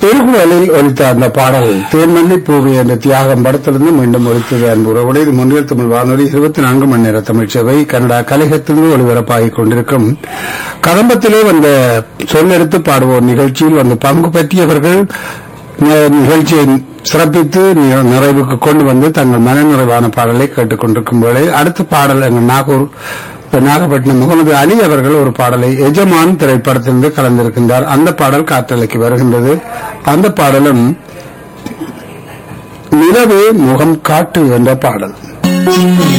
திருக்குறளில் ஒலித்த அந்த பாடல் தேன்மல்லி பூவி என்ற தியாகம் படத்திலிருந்து மீண்டும் ஒலித்தது அன்புறவுடைய இது முன்னில் தமிழ் வானொலி இருபத்தி நான்கு மணி நேர தமிழ் சேவை கனடா கலையகத்திலிருந்து ஒளிபரப்பாகிக் கொண்டிருக்கும் கதம்பத்திலே வந்த சொல்லெடுத்து பாடுவோர் நிகழ்ச்சியில் வந்து பங்கு பற்றியவர்கள் நி- நிகழ்ச்சியை சிறப்பித்து நி- நிறைவுக்கு கொண்டு வந்து தங்கள் மனநிறைவான பாடலை கேட்டுக் கொண்டிருக்கும் வேளை அடுத்த பாடல் எங்கள் நாகூர் நாகப்பட்டினம் முகமது அலி அவர்கள் ஒரு பாடலை எஜமான் திரைப்படத்திலிருந்து கலந்திருக்கின்றார் அந்த பாடல் காற்றலைக்கு வருகின்றது அந்த பாடலும் நிலவே முகம் காட்டு என்ற பாடல்